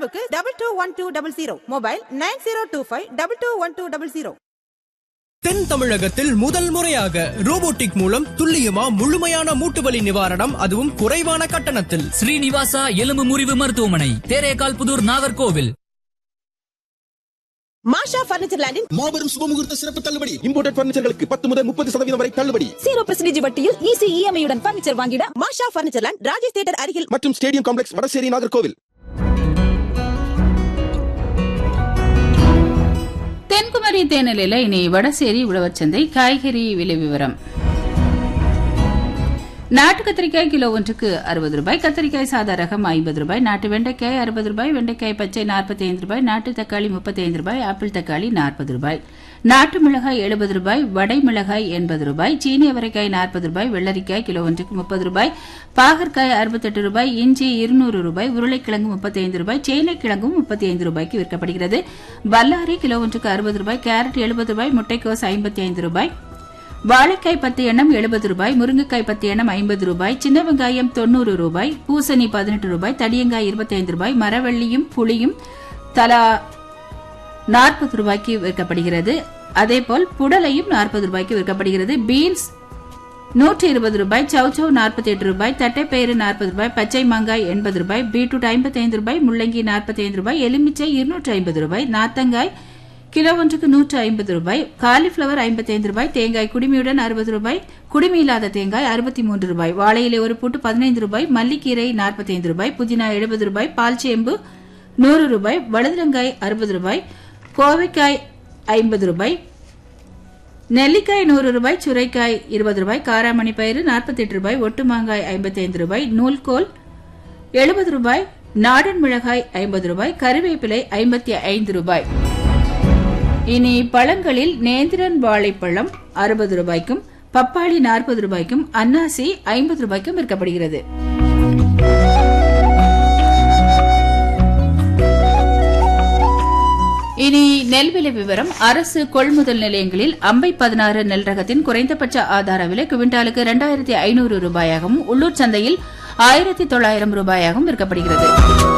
தொடர்புக்கு double two one two double zero mobile nine zero two five double two one two double zero தென் தமிழகத்தில் முதல் முறையாக robotic மூலம் துல்லியமா முழுமையான மூட்டுவலி நிவாரணம் அதுவும் குறைவான கட்டணத்தில் ஸ்ரீனிவாசா எலும்பு முறிவு மருத்துவமனை தேரேகால் புதூர் நாகர்கோவில் மாஷா பர்னிச்சர் லேண்டின் மாபெரும் சுபமுகூர்த்த சிறப்பு தள்ளுபடி இம்போர்டட் பர்னிச்சர்களுக்கு பத்து முதல் முப்பது சதவீதம் வரை தள்ளுபடி ஜீரோ பர்சன்டேஜ் வட்டியில் ஈஸி இஎம்ஐ உடன் பர்னிச்சர் வாங்கிட Masha furniture land Rajesh theatre அருகில் மற்றும் ஸ்டேடியம் காம்ப்ளெக்ஸ் வடசேரி நாகர்கோவில் தென்குமரி தேனிலையில் இனி வடசேரி உழவர் சந்தை காய்கறி விலை விவரம் நாட்டு கத்திரிக்காய் கிலோ ஒன்றுக்கு அறுபது ரூபாய் கத்திரிக்காய் சாதா ரகம் ஐம்பது ரூபாய் நாட்டு வெண்டைக்காய் அறுபது ரூபாய் வெண்டைக்காய் பச்சை நாற்பத்தி ஐந்து ரூபாய் நாட்டு தக்காளி முப்பத்தி ஐந்து ரூபாய் ஆப்பிள் தக்காளி நாற்பது ரூபாய் நாட்டு மிளகாய் எழுபது ரூபாய் வடை மிளகாய் எண்பது ரூபாய் சீனி அவரைக்காய் நாற்பது ரூபாய் வெள்ளரிக்காய் கிலோ ஒன்றுக்கு முப்பது ரூபாய் பாகற்காய் அறுபத்தெட்டு ரூபாய் இஞ்சி இருநூறு ரூபாய் உருளைக்கிழங்கு முப்பத்தி ஐந்து ரூபாய் சேனைக்கிழங்கும் முப்பத்தி ஐந்து ரூபாய்க்கு விற்கப்படுகிறது பல்லாரி கிலோ ஒன்றுக்கு அறுபது ரூபாய் கேரட் எழுபது ரூபாய் முட்டைக்கோஸ் ஐம்பத்தி ஐந்து ரூபாய் வாழைக்காய் பத்து எண்ணம் எழுபது ரூபாய் முருங்கைக்காய் பத்து எண்ணம் ஐம்பது ரூபாய் சின்ன வெங்காயம் தொண்ணூறு ரூபாய் பூசணி பதினெட்டு ரூபாய் தடியங்காய் இருபத்தைந்து ரூபாய் மரவள்ளியும் புளியும் தலா நாற்பது ரூபாய்க்கு விற்கப்படுகிறது அதேபோல் புடலையும் நாற்பது ரூபாய்க்கு விற்கப்படுகிறது பீன்ஸ் நூற்றி இருபது ரூபாய் சௌச்சௌ நாற்பத்தி எட்டு ரூபாய் தட்டைப்பயிறு நாற்பது ரூபாய் பச்சை மாங்காய் எண்பது ரூபாய் பீட்ரூட் ஐம்பத்தி ஐந்து ரூபாய் முள்ளங்கி நாற்பத்தி ஐந்து ரூபாய் எலுமிச்சை இருநூற்றி ஐம்பது ரூபாய் நாத்தங்காய் கிலோ ஒன்றுக்கு நூற்று ஐம்பது ரூபாய் காலிஃபிளவர் ஐம்பத்தி ஐந்து ரூபாய் தேங்காய் குடிமியுடன் அறுபது ரூபாய் குடிமி இல்லாத தேங்காய் அறுபத்தி மூன்று ரூபாய் வாழையிலை ஒரு பூட்டு பதினைந்து ரூபாய் மல்லிக்கீரை நாற்பத்தி ஐந்து ரூபாய் புதினா எழுபது ரூபாய் பால் சேம்பு நூறு ரூபாய் வலதுரங்காய் அறுபது ரூபாய் கோவைக்காய் ஐம்பது ரூபாய் நெல்லிக்காய் நூறு ரூபாய் சுரைக்காய் இருபது ரூபாய் காராமணி பயிறு நாற்பத்தி எட்டு ரூபாய் ஒட்டு மாங்காய் ஐம்பத்தி ஐந்து ரூபாய் நூல்கோல் எழுபது ரூபாய் நாடன் மிளகாய் ஐம்பது ரூபாய் கருவேப்பிலை ஐம்பத்தி ஐந்து ரூபாய் இனி பழங்களில் நேந்திரன் வாழைப்பழம் அறுபது ரூபாய்க்கும் பப்பாளி நாற்பது ரூபாய்க்கும் அன்னாசி ஐம்பது ரூபாய்க்கும் விற்கப்படுகிறது இனி நெல் விலை விவரம் அரசு கொள்முதல் நிலையங்களில் அம்பை பதினாறு நெல் ரகத்தின் குறைந்தபட்ச ஆதார விலை குவிண்டாலுக்கு இரண்டாயிரத்தி ஐநூறு ரூபாயாகவும் உள்ளூர் சந்தையில் ஆயிரத்தி தொள்ளாயிரம் ரூபாயாகவும் விற்கப்படுகிறது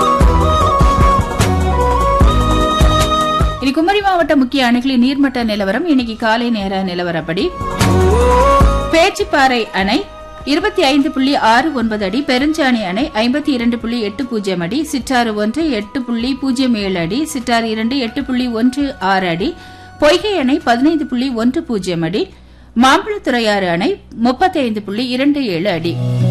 இனி குமரி மாவட்ட முக்கிய அணைகளின் நீர்மட்ட நிலவரம் இன்னைக்கு காலை நேர நிலவரப்படி பேச்சிப்பாறை அணை இருபத்தி ஐந்து புள்ளி ஆறு ஒன்பது அடி பெருஞ்சாணி அணை ஐம்பத்தி இரண்டு புள்ளி எட்டு பூஜ்ஜியம் அடி சிற்றாறு ஒன்று எட்டு புள்ளி பூஜ்ஜியம் ஏழு அடி சிற்றாறு இரண்டு எட்டு புள்ளி ஒன்று ஆறு அடி பொய்கை அணை பதினைந்து புள்ளி ஒன்று பூஜ்ஜியம் அடி மாம்பழத்துறையாறு அணை முப்பத்தி ஐந்து புள்ளி இரண்டு ஏழு அடி